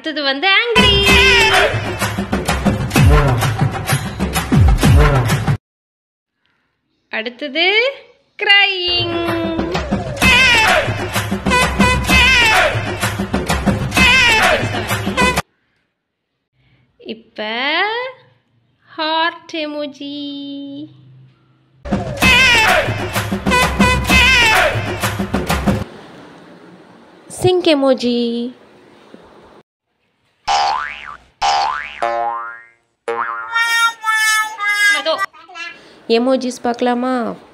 அடுத்தது வந்து ஆங்கிரி அடுத்தது கிரையிங் இப்ப heart emoji think emoji emojis பார்க்கலாமா